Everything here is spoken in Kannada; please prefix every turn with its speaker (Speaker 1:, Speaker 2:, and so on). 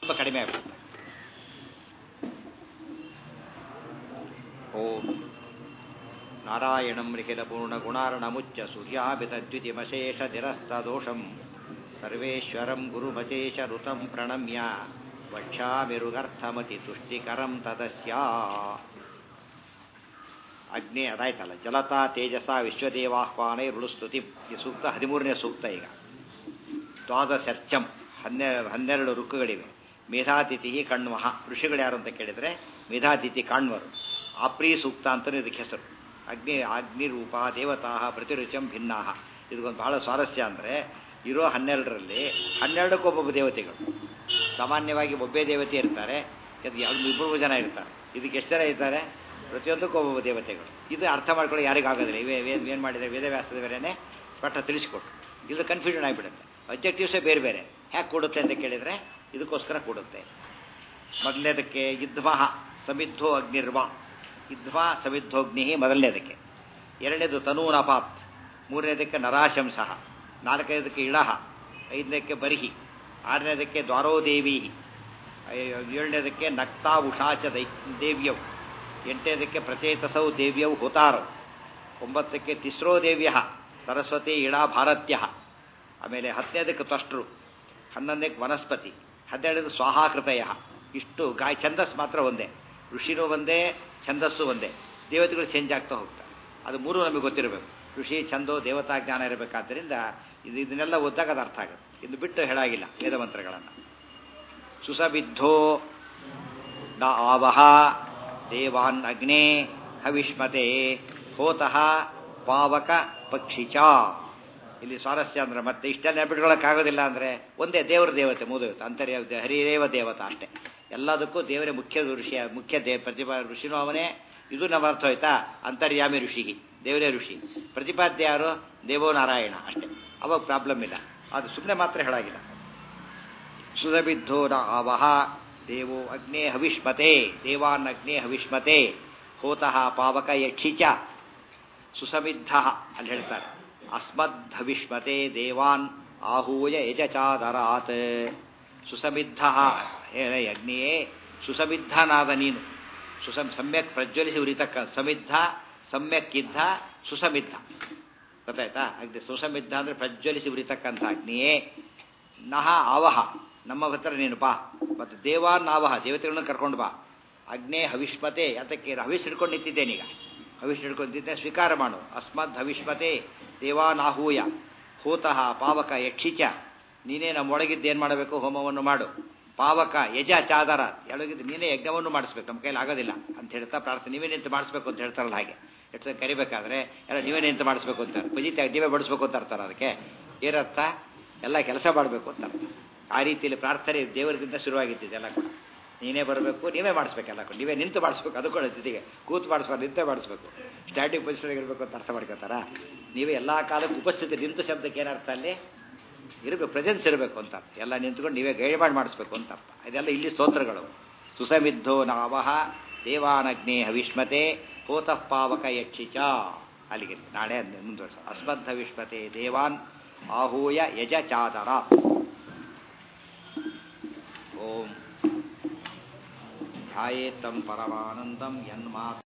Speaker 1: ಸ್ವಲ್ಪ ಕಡಿಮೆ ಆಗ್ಬಿಡುತ್ತೆ ಓಂ ನಾರಾಯಣಂ ಲಿಖಿತ ಪೂರ್ಣ ಗುಣಾರ್ಣಮುಚ್ಚ ಸೂರ್ಯಾಭಿತದ್ವಿತಿಮಶೇಷ ನಿರಸ್ತದೋಷಂ ಸರ್ವೇಶ್ವರಂ ಗುರುಮತೇಶ ಋತಂ ಪ್ರಣಮ್ಯ ವಕ್ಷಾಮಿರುಗರ್ಥಮತಿ ತುಷ್ಟಿಕರಂ ತದಸ್ಯ ಅಗ್ನಿ ಅದಾಯ್ತಲ್ಲ ಜಲತಾ ತೇಜಸ ವಿಶ್ವದೇವಾಹ್ವಾನೇ ರುಳುಸ್ತುತಿ ಈ ಸೂಕ್ತ ಹದಿಮೂರನೇ ಸೂಕ್ತ ಈಗ ದ್ವಾದಶರ್ಚಂ ಹನ್ನೆ ಹನ್ನೆರಡು ಋಕ್ಕುಗಳಿವೆ ಮೇಧಾತಿಥಿ ಕಣ್ವಹ ಋಷಿಗಳು ಯಾರು ಅಂತ ಕೇಳಿದರೆ ಮೇಧಾತಿಥಿ ಕಾಣ್ವರು ಆಪ್ರೀ ಸೂಕ್ತ ಅಂತಲೂ ಇದಕ್ಕೆ ಹೆಸರು ಅಗ್ನಿ ಅಗ್ನಿರೂಪ ದೇವತಾ ಪ್ರತಿರುಚಂ ಭಿನ್ನಾ ಇದಕ್ಕೊಂದು ಬಹಳ ಸ್ವಾರಸ್ಯ ಅಂದರೆ ಇರೋ ಹನ್ನೆರಡರಲ್ಲಿ ಹನ್ನೆರಡಕ್ಕೂ ಒಬ್ಬೊಬ್ಬ ದೇವತೆಗಳು ಸಾಮಾನ್ಯವಾಗಿ ಒಬ್ಬೇ ದೇವತೆ ಇರ್ತಾರೆ ಇದು ಎರಡು ಇಬ್ಬರು ಜನ ಇರ್ತಾರೆ ಇದಕ್ಕೆ ಎಷ್ಟು ಜನ ಇರ್ತಾರೆ ಪ್ರತಿಯೊಂದಕ್ಕೂ ಒಬ್ಬೊಬ್ಬ ದೇವತೆಗಳು ಇದು ಅರ್ಥ ಮಾಡ್ಕೊಳ್ಳಿ ಯಾರಿಗಾಗೋದಿಲ್ಲ ಇವೇ ಏನು ಮಾಡಿದರೆ ವೇದವ್ಯಾಸದ ಬೇರೆಯೇ ಸ್ಪಷ್ಟ ತಿಳಿಸ್ಕೊಟ್ರು ಇದು ಕನ್ಫ್ಯೂಷನ್ ಆಗಿಬಿಡುತ್ತೆ ಅಬ್ಜೆಕ್ಟಿವ್ಸೇ ಬೇರೆ ಬೇರೆ ಹ್ಯಾಕೆ ಕೊಡುತ್ತೆ ಅಂತ ಕೇಳಿದರೆ ಇದಕ್ಕೋಸ್ಕರ ಕೊಡುತ್ತೆ ಮೊದಲನೇದಕ್ಕೆ ಯುದ್ಧಮಃ ಸಮಿದ್ಧೋ ಅಗ್ನಿರ್ವ ಯುದ್ಧ ಸಮಿದ್ಧೋಗ್ನಿ ಮೊದಲನೇದಕ್ಕೆ ಎರಡನೇದು ತನೂನಪಾತ್ ಮೂರನೇದಕ್ಕೆ ನರಾಶಂಸಃ ನಾಲ್ಕನೇದಕ್ಕೆ ಇಳಹ ಐದನೇದಕ್ಕೆ ಬರಿಹಿ ಆರನೇದಕ್ಕೆ ದ್ವಾರೋದೇವಿ ಏಳನೇದಕ್ಕೆ ನಕ್ತಾ ಉಷಾಚ ದೈ ದೇವ್ಯವು ಎಂಟನೇದಕ್ಕೆ ಪ್ರಚೇತಸೌ ದೇವ್ಯವು ಹುತಾರವು ಒಂಬತ್ತಕ್ಕೆ ತಿಸ್ರೋ ದೇವ್ಯ ಸರಸ್ವತಿ ಇಳಾ ಭಾರತ್ಯ ಆಮೇಲೆ ಹತ್ತನೇದಕ್ಕೆ ತ್ವಷ್ಟರು ಹನ್ನೊಂದಕ್ಕೆ ವನಸ್ಪತಿ ಹನ್ನೆರಡನೇದು ಸ್ವಾಹಾಕೃತಯ ಇಷ್ಟು ಗಾಯ ಛಂದಸ್ ಮಾತ್ರ ಒಂದೇ ಋಷಿನೂ ಒಂದೇ ಛಂದಸ್ಸು ಒಂದೇ ದೇವತೆಗಳು ಚೇಂಜ್ ಆಗ್ತಾ ಹೋಗ್ತಾರೆ ಅದು ಮೂರು ನಮಗೆ ಗೊತ್ತಿರಬೇಕು ಋಷಿ ಛಂದೋ ದೇವತಾ ಜ್ಞಾನ ಇರಬೇಕಾದ್ದರಿಂದ ಇದು ಇದನ್ನೆಲ್ಲ ಓದಿದಾಗ ಅದು ಅರ್ಥ ಆಗುತ್ತೆ ಇನ್ನು ಬಿಟ್ಟು ಹೇಳಾಗಿಲ್ಲ ವೇದಮಂತ್ರಗಳನ್ನು ಸುಸಬಿದ್ಧೋ ನ ಆವಹ ದೇವಾನ್ ಅಗ್ನೇ ಹವಿಷ್ಮತೆ ಹೋತಃ ಪಾವಕ ಪಕ್ಷಿಚ ಇಲ್ಲಿ ಸ್ವಾರಸ್ಯ ಅಂದ್ರೆ ಮತ್ತೆ ಇಷ್ಟೆಲ್ಲ ಬಿಟ್ಕೊಳ್ಳೋಕ್ಕಾಗೋದಿಲ್ಲ ಅಂದರೆ ಒಂದೇ ದೇವರ ದೇವತೆ ಮೂದೇವತೆ ಅಂತರ್ಯ ಹರಿರೇವ ದೇವತಾ ಅಷ್ಟೇ ಎಲ್ಲದಕ್ಕೂ ದೇವರೇ ಮುಖ್ಯ ಋಷಿಯ ಮುಖ್ಯ ದೇ ಪ್ರತಿಭಾ ಋಷಿನೂ ಅವನೇ ಇದು ನಮ್ಮ ಅರ್ಥ ಹೋಯ್ತಾ ಅಂತರ್ಯಾಮಿ ಋಷಿಗೆ ದೇವರೇ ಋಷಿ ಪ್ರತಿಪಾದ್ಯ ಯಾರು ದೇವೋ ನಾರಾಯಣ ಅಷ್ಟೇ ಅವಾಗ ಪ್ರಾಬ್ಲಮ್ ಇಲ್ಲ ಅದು ಸುಮ್ಮನೆ ಮಾತ್ರ ಹೇಳಾಗಿಲ್ಲ ಸುಧಬಿದ್ಧೋ ನ ಅವಹ ದೇವೋ ಅಗ್ನೇ ಹವಿಷ್ಮತೆ ದೇವಾನ್ ಅಗ್ನೇ ಹವಿಷ್ಮತೆ ಹೋತಃ ಪಾವಕ ಯಕ್ಷಿಚ ಸುಸಮಿದ್ಧ ಅಲ್ಲಿ ಹೇಳ್ತಾರೆ ಅಸ್ಮದ್ಭವಿಷ್ಮತೆ ದೇವಾನ್ ಆಹೂಯ ಯಜಚಾದರಾತ್ ಸುಸಮಿದ್ಧ ಅಗ್ನಿಯೇ ಸುಸಮಿದ್ಧನಾದ ನೀನು ಸುಸಂ ಸಮ್ಯಕ್ ಪ್ರಜ್ವಲಿಸಿ ಉರಿತಕ್ಕ ಸಮಿದ್ಧ ಸಮ್ಯಕ್ಕಿದ್ದ ಸುಸಮಿದ್ಧ ಗೊತ್ತಾಯ್ತಾ ಅಗ್ನಿ ಸುಸಮಿದ್ಧ ಅಂದರೆ ಪ್ರಜ್ವಲಿಸಿ ಉರಿತಕ್ಕಂಥ ಅಗ್ನಿಯೇ ನಹ ಆವಹ ನಮ್ಮ ಹತ್ರ ನೀನು ಬಾ ಮತ್ತು ದೇವಾನ್ ಆವಹ ದೇವತೆಗಳನ್ನು ಕರ್ಕೊಂಡು ಬಾ ಅಗ್ನೇ ಹವಿಷ್ಮತೆ ಅದಕ್ಕೆ ಹವಿಸ್ ಹಿಡ್ಕೊಂಡು ನಿಂತಿದ್ದೇನೀಗ ಹವಿಷ್ ಹಿಡ್ಕೊಂಡಿದ್ದೆ ಸ್ವೀಕಾರ ಮಾಡು ಅಸ್ಮದ್ ಹವಿಷ್ಮತೆ ದೇವಾನಾಹೂಯ ಹೂತಃ ಪಾವಕ ಯಕ್ಷಿಚ ನೀನೇ ನಮ್ಮೊಳಗಿದ್ದು ಏನು ಮಾಡಬೇಕು ಹೋಮವನ್ನು ಮಾಡು ಪಾವಕ ಯಜ ಚಾದರ ಎಳಗಿದ್ದು ನೀನೇ ಯಜ್ಞವನ್ನು ಮಾಡಿಸ್ಬೇಕು ನಮ್ಮ ಕೈಲಿ ಆಗೋದಿಲ್ಲ ಅಂತ ಹೇಳ್ತಾ ಪ್ರಾರ್ಥನೆ ನೀವೇ ನಿಂತು ಮಾಡಿಸ್ಬೇಕು ಅಂತ ಹೇಳ್ತಾರಲ್ಲ ಹಾಗೆ ಎಷ್ಟು ಕರಿಬೇಕಾದ್ರೆ ಎಲ್ಲ ನೀವೇ ನಿಂತು ಮಾಡಿಸ್ಬೇಕು ಅಂತಾರೆ ಪಜಿತ ನೀವೇ ಬಡಿಸ್ಬೇಕು ಅಂತ ಅರ್ತಾರೆ ಅದಕ್ಕೆ ಏನರ್ಥ ಎಲ್ಲ ಕೆಲಸ ಮಾಡಬೇಕು ಅಂತ ಅರ್ಥ ಆ ರೀತಿಯಲ್ಲಿ ಪ್ರಾರ್ಥನೆ ದೇವರಿಗಿಂತ ಶುರುವಾಗಿದ್ದಿದೆ ಎಲ್ಲ ಕೂಡ ನೀನೇ ಬರಬೇಕು ನೀವೇ ಮಾಡಿಸ್ಬೇಕೆಲ್ಲ ಕೂಡ ನೀವೇ ನಿಂತು ಮಾಡಿಸ್ಬೇಕು ಅದು ಕೂಡ ಜೊತೆಗೆ ಕೂತು ಮಾಡಿಸ್ಬಾರ್ದು ನಿಂತೇ ಮಾಡಿಸ್ಬೇಕು ಸ್ಟ್ಯಾಟಿಕ್ ಪೊಸಿಷನ್ ಇರಬೇಕು ಅಂತ ಅರ್ಥ ಮಾಡ್ಕೋತಾರ ನೀವೇ ಎಲ್ಲ ಕಾಲಕ್ಕೂ ಉಪಸ್ಥಿತಿ ನಿಂತು ಶಬ್ದಕ್ಕೆ ಏನರ್ಥ ಅಲ್ಲಿ ಇರಬೇಕು ಪ್ರೆಸೆನ್ಸ್ ಇರಬೇಕು ಅಂತ ಅರ್ಥ ಎಲ್ಲ ನಿಂತ್ಕೊಂಡು ನೀವೇ ಗೈಡ್ ಮಾಡಿ ಮಾಡಿಸ್ಬೇಕು ಅಂತ ಅರ್ಥ ಇದೆಲ್ಲ ಇಲ್ಲಿ ಸ್ತೋತ್ರಗಳು ಸುಸಮಿದ್ಧೋ ನಾವಹ ದೇವಾನಗ್ನೇ ಹವಿಷ್ಮತೆ ಹೋತಃ ಪಾವಕ ಯಕ್ಷಿಚ ಅಲ್ಲಿಗೆ ನಾಳೆ ಮುಂದುವರ್ಸ ಅಸ್ಮದ್ಧ ವಿಷ್ಮತೆ ದೇವಾನ್ ಆಹೂಯ ಯಜ ಚಾದರ ಓಂ ಧ್ಯಾಯೇತ್ತಂ ಪರಮಾನಂದಂ ಯನ್ಮಾತ್